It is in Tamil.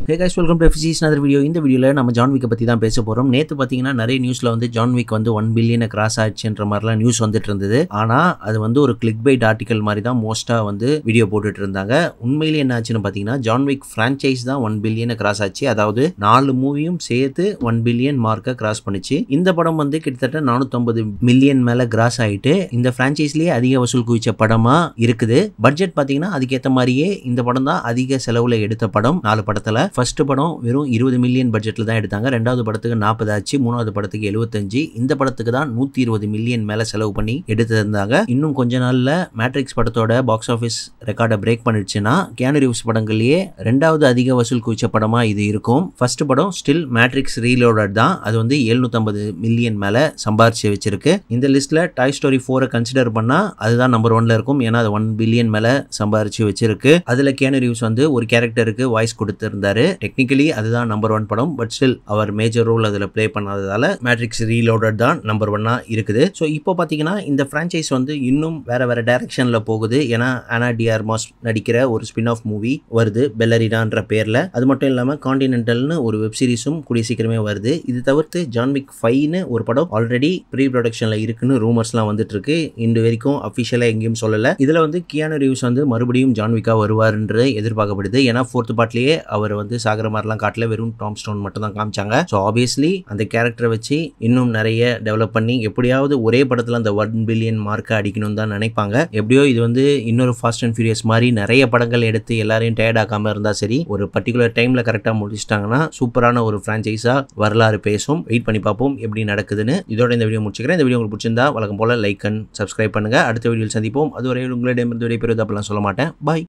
hey guys welcome to FC's other video இந்த வீடியோவில் நம்ம ஜான் விக்கை பற்றி தான் பேச போகிறோம் நேற்று பார்த்தீங்கன்னா நிறைய நியூஸில் வந்து ஜான் விக் வந்து ஒன் பில்லியனை கிராஸ் ஆச்சுன்ற மாதிரிலாம் நியூஸ் வந்துட்டு இருந்தது ஆனால் அது வந்து ஒரு கிளிக் பைட் ஆர்டிக்கல் மாதிரி தான் மோஸ்ட்டாக வந்து வீடியோ போட்டுட்டு இருந்தாங்க உண்மையிலேயே என்ன ஆச்சுன்னு பார்த்தீங்கன்னா ஜான் விக் ஃப்ரான்ச்சைஸ் தான் ஒன் பில்லியனை கிராஸ் ஆச்சு அதாவது நாலு மூவியும் சேர்த்து ஒன் பில்லியன் மார்க்கை கிராஸ் பண்ணுச்சு இந்த படம் வந்து கிட்டத்தட்ட நானூற்றம்பது மில்லியன் மேலே கிராஸ் ஆகிட்டு இந்த ஃப்ரான்ச்சைஸ்லேயே அதிக வசூல் குவிச்ச படமாக இருக்குது பட்ஜெட் பார்த்தீங்கன்னா அதுக்கேற்ற மாதிரியே இந்த படம் தான் அதிக செலவில் எடுத்த படம் நாலு படத்தில் ஃபர்ஸ்ட் படம் வெறும் இருபது மில்லியன் பட்ஜெட்டில் தான் எடுத்தாங்க ரெண்டாவது படத்துக்கு நாற்பது ஆச்சு மூணாவது படத்துக்கு எழுபத்தஞ்சு இந்த படத்துக்கு தான் நூற்றி இருபது மில்லியன் மேலே செலவு பண்ணி எடுத்திருந்தாங்க இன்னும் கொஞ்ச நாளில் மேட்ரிக்ஸ் படத்தோட பாக்ஸ் ஆஃபீஸ் ரெக்கார்டை பிரேக் பண்ணிடுச்சுன்னா கேனு ரிவ்ஸ் படங்கள்லேயே ரெண்டாவது அதிக வசூல் குவிச்ச படமாக இது இருக்கும் ஃபர்ஸ்ட் படம் ஸ்டில் மேட்ரிக்ஸ் ரீலோடட் தான் அது வந்து எழுநூற்றம்பது மில்லியன் மேலே சம்பாரிச்சு வச்சிருக்கு இந்த லிஸ்ட்டில் டாய் ஸ்டோரி ஃபோரை கன்சிடர் பண்ணால் அதுதான் நம்பர் ஒன்ல இருக்கும் ஏன்னா அது ஒன் பில்லியன் மேலே சம்பாரிச்சு வச்சிருக்கு அதில் கேனு ரிவ்ஸ் வந்து ஒரு கேரக்டருக்கு வாய்ஸ் கொடுத்திருந்தாரு டெக்னிக்கலி அதுதான் நம்பர் ஒன் படம் பட் ஸ்டில் அவர் மேஜர் ரோல் அதில் ப்ளே பண்ணாததால மேட்ரிக்ஸ் ரீலோடட் தான் நம்பர் ஒன்னா இருக்குது ஸோ இப்போ பார்த்தீங்கன்னா இந்த ஃப்ரான்ச்சைஸ் வந்து இன்னும் வேற வேற டைரக்ஷனில் போகுது ஏன்னா ஆனா டிஆர் மாஸ் நடிக்கிற ஒரு ஸ்பின் ஆஃப் மூவி வருது பெல்லரிடான்ற பேரில் அது மட்டும் இல்லாமல் காண்டினென்டல்னு ஒரு வெப் சீரிஸும் கூடிய சீக்கிரமே வருது இது தவிர்த்து ஜான்விக் ஃபைவ்னு ஒரு படம் ஆல்ரெடி ப்ரீ ப்ரொடக்ஷனில் இருக்குன்னு ரூமர்ஸ்லாம் வந்துட்டு இருக்கு இன்று வரைக்கும் அஃபிஷியலாக எங்கேயும் சொல்லலை இதில் வந்து கியானு ரிவ்ஸ் வந்து மறுபடியும் ஜான்விக்கா வருவார்ன்றது எதிர்பார்க்கப்படுது ஏன்னா ஃபோர்த் பார்ட்லேயே அவர் வந்து சாகிற மாதிரிலாம் காட்டல வெறும் டாம் ஸ்டோன் மட்டும் தான் காமிச்சாங்க ஸோ ஆப்வியஸ்லி அந்த கேரக்டரை வச்சு இன்னும் நிறைய டெவலப் பண்ணி எப்படியாவது ஒரே படத்தில் அந்த ஒன் பில்லியன் மார்க்கை அடிக்கணும்னு தான் நினைப்பாங்க எப்படியோ இது வந்து இன்னொரு ஃபாஸ்ட் அண்ட் ஃபியூரியஸ் மாதிரி நிறைய படங்கள் எடுத்து எல்லாரையும் டயர்ட் ஆக்காம இருந்தால் சரி ஒரு பர்டிகுலர் டைமில் கரெக்டாக முடிச்சிட்டாங்கன்னா சூப்பரான ஒரு ஃப்ரான்ச்சைஸாக வரலாறு பேசும் வெயிட் பண்ணி பார்ப்போம் எப்படி நடக்குதுன்னு இதோட இந்த வீடியோ முடிச்சுக்கிறேன் இந்த வீடியோ உங்களுக்கு பிடிச்சிருந்தா வழக்கம் போல லைக் அண்ட் சப்ஸ்கிரைப் பண்ணுங்க அடுத்த வீடியோவில் சந்திப்போம் அதுவரை உங்களிடமிருந்து விடைபெறுவது அப்பெல்லாம் சொல்ல மாட்டேன் பாய்